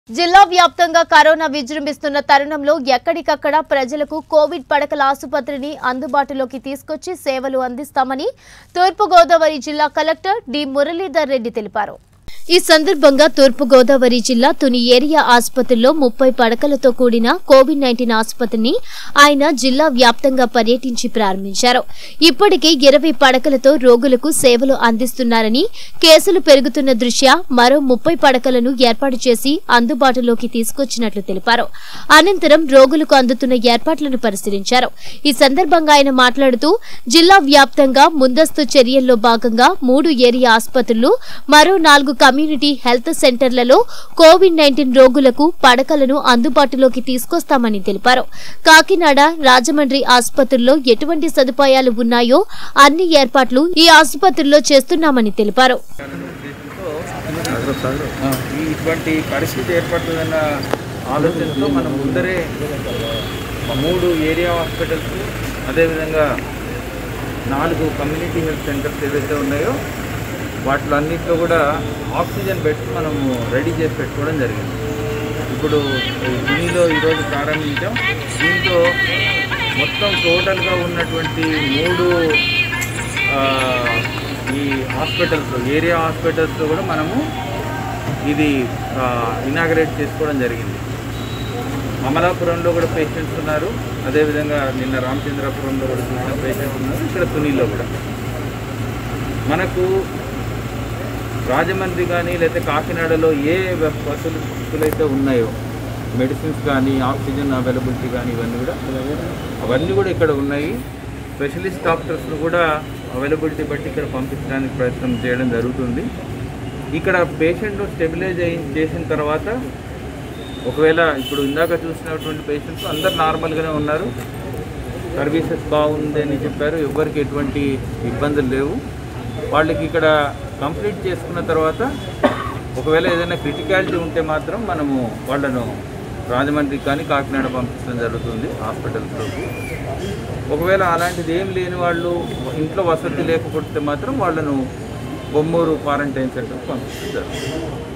జిల్లా వ్యాప్తంగా కరోనా విజృంభిస్తున్న తరుణంలో ఎక్కడికక్కడ ప్రజలకు కోవిడ్ పడకల ఆసుపత్రిని అందుబాటులోకి తీసుకొచ్చి సేవలు అందిస్తామని తూర్పుగోదావరి జిల్లా కలెక్టర్ డి మురళీధర్ రెడ్డి తెలిపారు ఈ సందర్భంగా తూర్పుగోదావరి జిల్లా తుని ఏరియా ఆసుపత్రిలో ముప్పై పడకలతో కూడిన కోవిడ్ నైన్టీన్ ఆసుపత్రిని ఆయన జిల్లా వ్యాప్తంగా పర్యటించి ప్రారంభించారు ఇప్పటికే ఇరవై పడకలతో రోగులకు సేవలు అందిస్తున్నారని కేసులు పెరుగుతున్న దృష్ట్యా మరో ముప్పై పడకలను ఏర్పాటు చేసి అందుబాటులోకి తీసుకొచ్చినట్లు తెలిపారు అనంతరం రోగులకు అందుతున్న ఏర్పాట్లను పరిశీలించారు ఈ సందర్భంగా ఆయన మాట్లాడుతూ జిల్లా వ్యాప్తంగా ముందస్తు చర్యల్లో భాగంగా మూడు ఏరియా ఆసుపత్రులు మరో నాలుగు కమ్యూనిటీ హెల్త్ సెంటర్లలో కోవిడ్ నైన్టీన్ రోగులకు పడకలను అందుబాటులోకి తీసుకొస్తామని తెలిపారు కాకినాడ రాజమండ్రి ఆసుపత్రుల్లో ఎటువంటి సదుపాయాలు ఉన్నాయో అన్ని ఏర్పాట్లు ఈ ఆసుపత్రుల్లో చేస్తున్నామని తెలిపారు ఉద్దేశంతో ఈ ఇటువంటి పరిస్థితి ఏర్పడుతుందన్న ఆలోచనతో మనం ముందరే మూడు ఏరియా హాస్పిటల్స్ అదేవిధంగా నాలుగు కమ్యూనిటీ హెల్త్ సెంటర్స్ ఏవైతే ఉన్నాయో వాటిలో అన్నింటిలో కూడా ఆక్సిజన్ బెడ్స్ మనము రెడీ చేసి పెట్టుకోవడం జరిగింది ఇప్పుడు ఈ ఢిల్లీలో ఈరోజు ప్రారంభించాం దీంతో మొత్తం టోటల్గా ఉన్నటువంటి మూడు ఆ, ఈ హాస్పిటల్స్ ఏరియా హాస్పిటల్స్లో కూడా మనము ఇది ఇనాగరేట్ చేసుకోవడం జరిగింది అమలాపురంలో కూడా పేషెంట్స్ ఉన్నారు అదేవిధంగా నిన్న రామచంద్రపురంలో కూడా చూసిన పేషెంట్స్ ఉన్నారు ఇక్కడ తునిలో కూడా మనకు రాజమండ్రి కానీ లేకపోతే కాకినాడలో ఏ వసతులు అయితే ఉన్నాయో మెడిసిన్స్ కానీ ఆక్సిజన్ అవైలబిలిటీ కానీ ఇవన్నీ కూడా అవన్నీ కూడా ఇక్కడ ఉన్నాయి స్పెషలిస్ట్ డాక్టర్స్ను కూడా అవైలబిలిటీ బట్టి ఇక్కడ పంపించడానికి ప్రయత్నం చేయడం జరుగుతుంది ఇక్కడ పేషెంట్ స్టెబిలైజ్ అయి చేసిన తర్వాత ఒకవేళ ఇప్పుడు ఇందాక చూసినటువంటి పేషెంట్స్ అందరు నార్మల్గానే ఉన్నారు సర్వీసెస్ బాగుంది అని చెప్పారు ఎవరికి ఎటువంటి ఇబ్బందులు లేవు వాళ్ళకి ఇక్కడ కంప్లీట్ చేసుకున్న తర్వాత ఒకవేళ ఏదైనా క్రిటికాలిటీ ఉంటే మాత్రం మనము వాళ్ళను రాజమండ్రికి కానీ కాకినాడ పంపించడం జరుగుతుంది హాస్పిటల్స్లోకి ఒకవేళ అలాంటిది ఏం లేని వాళ్ళు ఇంట్లో వసతి లేకపోతే మాత్రం వాళ్ళను బొమ్మూరు క్వారంటైన్ సెంటర్కి పంపించడం జరుగుతుంది